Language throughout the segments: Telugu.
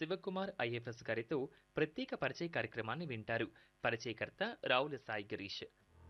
శివకుమార్ ఐఎఫ్ఎస్ గారితో ప్రత్యేక పరిచయ కార్యక్రమాన్ని వింటారు పరిచయకర్త రావుల సాయి గిరీష్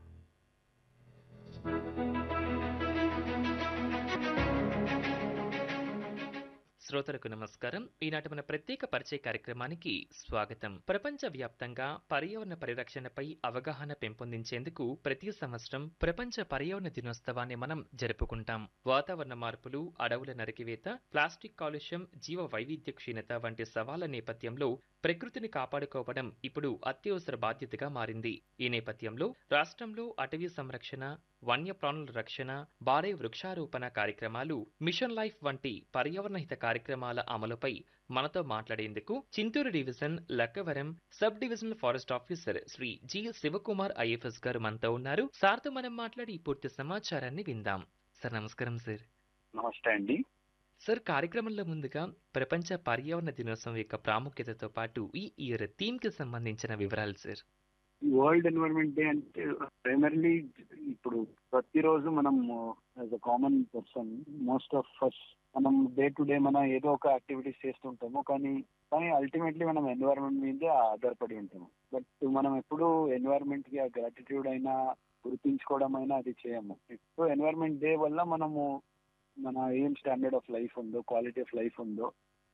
శ్రోతలకు నమస్కారం ఈనాటి మన ప్రత్యేక పరిచయ కార్యక్రమానికి స్వాగతం ప్రపంచ వ్యాప్తంగా పర్యావరణ పరిరక్షణపై అవగాహన పెంపొందించేందుకు ప్రతి సంవత్సరం ప్రపంచ పర్యావరణ దినోత్సవాన్ని మనం జరుపుకుంటాం వాతావరణ మార్పులు అడవుల నరికివేత ప్లాస్టిక్ కాలుష్యం జీవ వైవిధ్య క్షీణత వంటి సవాళ్ల నేపథ్యంలో ప్రకృతిని కాపాడుకోవడం ఇప్పుడు అత్యవసర బాధ్యతగా మారింది ఈ నేపథ్యంలో రాష్ట్రంలో అటవీ సంరక్షణ వన్యప్రాణుల రక్షణ భారీ వృక్షారోపణ కార్యక్రమాలు మిషన్ లైఫ్ వంటి పర్యావరణహిత కార్యక్రమాల అమలుపై మనతో మాట్లాడేందుకు Chintur division Lakkavaram sub divisional forest officer Shri G Sivakumar IFS గారు మనతో ఉన్నారు సార్తో మనం మాట్లాడి ఈ పూర్తి సమాచారాన్ని విందాం సార్ నమస్కారం సార్ నమస్తే అండి సార్ కార్యక్రమంలో ముందుగా ప్రపంచ పర్యావరణ దినోత్సవం యొక్క ప్రాముఖ్యతతో పాటు ఈ ఇయర్ థీమ్ కి సంబంధించిన వివరాలు సార్ వరల్డ్ ఎన్విరాన్మెంట్ డే అంటే ప్రైమర్లీ ఇప్పుడు ప్రతిరోజు మనం as a common person most of first మనం డే టు డే మనం ఏదో ఒక యాక్టివిటీస్ చేస్తుంటాము కానీ కానీ అల్టిమేట్లీ మనం ఎన్విరాన్మెంట్ మీదే ఆధారపడి ఉంటాము బట్ మనం ఎప్పుడు ఎన్విరాన్మెంట్ కి ఆ గ్రాటిట్యూడ్ అయినా గుర్తించుకోవడం అయినా అది చేయము సో ఎన్విరాన్మెంట్ డే వల్ల మనము మన ఏం స్టాండర్డ్ ఆఫ్ లైఫ్ ఉందో క్వాలిటీ ఆఫ్ లైఫ్ ఉందో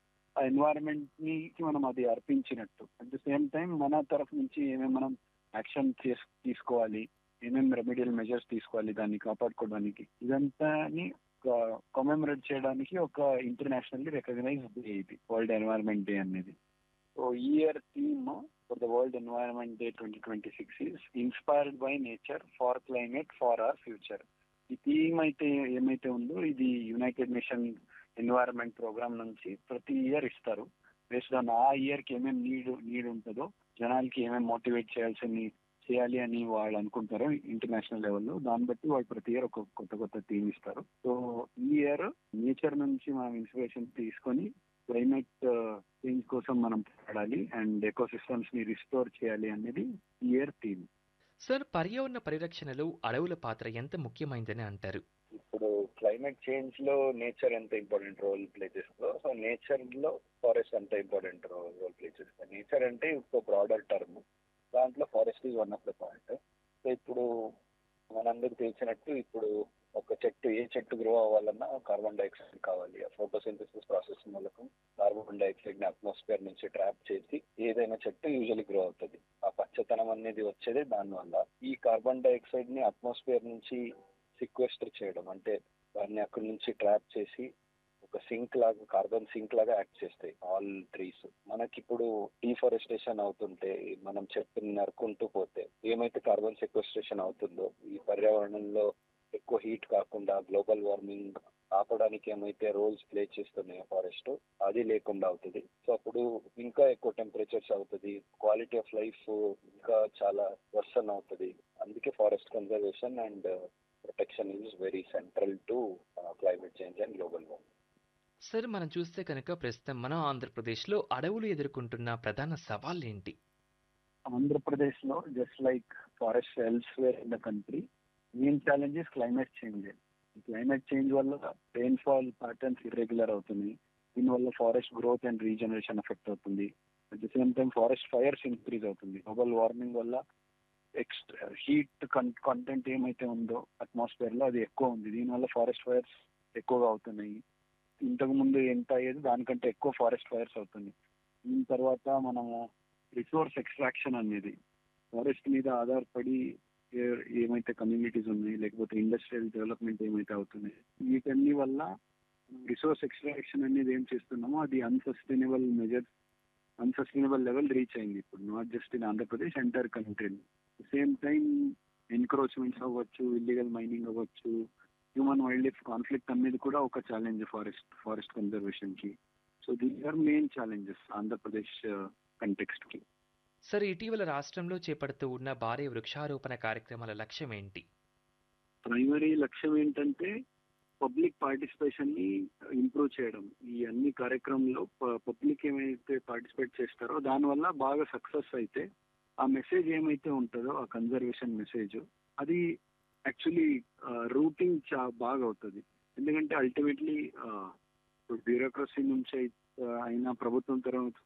ఆ ఎన్వైరన్మెంట్ ని మనం అది అర్పించినట్టు అట్ ద సేమ్ టైం మన తరఫు నుంచి ఏమేమి మనం యాక్షన్ తీసుకోవాలి ఏమేమి రెమెడియల్ మెజర్స్ తీసుకోవాలి దాన్ని కాపాడుకోవడానికి ఇదంతాని కొమెమరేట్ చేయడానికి ఒక ఇంటర్నేషనల్లీ రికగ్నైజ్ డే ఇది వరల్డ్ ఎన్వైరన్మెంట్ డే అనేది సో ఈ year theme for the world environment day twenty twenty six is inspired by nature for climate for our future ఈ థీమ్ అయితే ఏమైతే ఉందో ఇది యునైటెడ్ నేషన్ ఎన్వైరన్మెంట్ ప్రోగ్రామ్ నుంచి ప్రతి ఇయర్ ఇస్తారు బేస్డ్ ఆన్ ఆ ఇయర్ కి ఏమేమి నీడ్ నీడ్ ఉంటుందో జనాలకి ఏమేమి మోటివేట్ చేయాల్సింది చేయాలి అని వాళ్ళు అనుకుంటారు ఇంటర్నేషనల్ లెవెల్లో దాన్ని బట్టి వాళ్ళు ప్రతి ఇయర్ ఒక కొత్త కొత్త థీమ్ ఇస్తారు సో ఈ ఇయర్ నేచర్ నుంచి మనం ఇన్స్పిరేషన్ తీసుకొని క్లైమేట్ చేంజ్ కోసం మనం పోరాడాలి అండ్ ఎకో సిస్టమ్స్ ని రిస్టోర్ చేయాలి అనేది ఈ ఇయర్ థీమ్ సార్ పర్యావరణ పరిరక్షణలో అడవుల పాత్ర ఎంత ముఖ్యమైందని అంటారు ఇప్పుడు క్లైమేట్ చేంజ్ లో నేచర్ ఎంత ఇంపార్టెంట్ రోల్ ప్లే చేస్తుందో సో నేచర్ లో ఫారెస్ట్ ఎంత ఇంపార్టెంట్ రోల్ ప్లే చేస్తుంది నేచర్ అంటే ఒక బ్రాడర్ టర్మ్ దాంట్లో forest is one of the point so ఇప్పుడు మనందరికి తెలిసినట్టు ఇప్పుడు ఒక చెట్టు ఏ చెట్టు గ్రో అవ్వాలన్నా కార్బన్ డైఆక్సైడ్ కావాలి ఆ ఫోటోసింథసిస్ ప్రాసెస్ మూలకం కార్బన్ డైఆక్సైడ్ ని అట్మాస్ఫియర్ నుంచి ట్రాప్ చేసి ఏదైనా చెట్టు యూజువల్లీ గ్రో అవుతుంది ఆ పచ్చతనం అనేది వచ్చేదే దానివల్ల ఈ కార్బన్ డైఆక్సైడ్ ని అట్మాస్ఫియర్ నుంచి సిక్వెస్టర్ చేయడం అంటే దాన్ని అక్కడి నుంచి ట్రాప్ చేసి ఒక సింక్ లాగా కార్బన్ సింక్ లాగా యాక్ట్ చేస్తాయి ఆల్ ట్రీస్ మనకి ఇప్పుడు డీఫారెస్టేషన్ అవుతుంటే మనం చెట్టుని నరుకుంటూ పోతే ఏమైతే కార్బన్ సెక్వెస్ట్రేషన్ అవుతుందో ఈ పర్యావరణంలో ఎక్కువ హీట్ కాకుండా గ్లోబల్ వార్మింగ్ ఆపడానికి ఏమైతే రోల్స్ ప్లే చేస్తున్నాయో ఫారెస్ట్ అది లేకుండా అవుతుంది సో అప్పుడు ఇంకా ఎక్కువ టెంపరేచర్స్ అవుతుంది క్వాలిటీ ఆఫ్ లైఫ్ ఇంకా చాలా వర్సన్ అవుతుంది అందుకే forest conservation and protection is very central to climate change and global warming sir మనం చూస్తే కనుక ప్రస్తుతం మన ఆంధ్రప్రదేశ్లో అడవులు ఎదుర్కొంటున్న ప్రధాన సవాళ్ళు ఏంటి ఆంధ్రప్రదేశ్ లో just like forest elsewhere in the country main challenge is climate change climate change వల్ల రెయిన్ఫాల్ ప్యాటర్న్స్ ఇర్రెగ్యులర్ అవుతుంది దీనివల్ల forest growth and regeneration effect అవుతుంది at the same time forest fires increase అవుతుంది గ్లోబల్ వార్మింగ్ వల్ల ఎక్స్ట్రా హీట్ కంటెంట్ ఏమైతే ఉందో అట్మాస్ఫియర్ లో అది ఎక్కువ ఉంది దీనివల్ల ఫారెస్ట్ ఫైర్స్ ఎక్కువగా అవుతున్నాయి ఇంతకు ముందు ఎంత అయ్యేది దానికంటే ఎక్కువ ఫారెస్ట్ ఫైర్స్ అవుతుంది దీని తర్వాత మనము రిసోర్స్ ఎక్స్ట్రాక్షన్ అనేది ఫారెస్ట్ మీద ఆధారపడి ఏమైతే కమ్యూనిటీస్ ఉన్నాయి లేకపోతే ఇండస్ట్రియల్ డెవలప్మెంట్ ఏమైతే అవుతున్నాయి వీటన్ని వల్ల రిసోర్స్ ఎక్స్ట్రాక్షన్ అనేది ఏం చేస్తున్నామో అది unsustainable measures unsustainable level reach అయింది ఇప్పుడు not just in Andhra Pradesh entire country same time encroachments అవ్వచ్చు ఇల్లీగల్ మైనింగ్ అవ్వచ్చు హ్యూమన్ వైల్డ్ లైఫ్ కాన్ఫ్లిక్ట్ అనేది కూడా ఒక ఛాలెంజ్ ఫారెస్ట్ ఫారెస్ట్ కన్జర్వేషన్ కి so these are main challenges Andhra Pradesh context కి సార్ ఇటీవల రాష్ట్రంలో చేపడుతూ ఉన్న భారీ వృక్షారోపణ కార్యక్రమాల లక్ష్యం ఏంటి ప్రైమరీ లక్ష్యం ఏంటంటే పబ్లిక్ పార్టిసిపేషన్ ని ఇంప్రూవ్ చేయడం ఈ అన్ని కార్యక్రమంలో పబ్లిక్ ఏమైతే పార్టిసిపేట్ చేస్తారో దానివల్ల బాగా సక్సెస్ అయితే ఆ మెసేజ్ ఏమైతే ఉంటుందో ఆ కన్జర్వేషన్ మెసేజ్ అది యాక్చువల్లీ రూటింగ్ చా బాగా అవుతుంది ఎందుకంటే అల్టిమేట్లీ బ్యూరోక్రసీ నుంచి అయినా ప్రభుత్వం తరఫు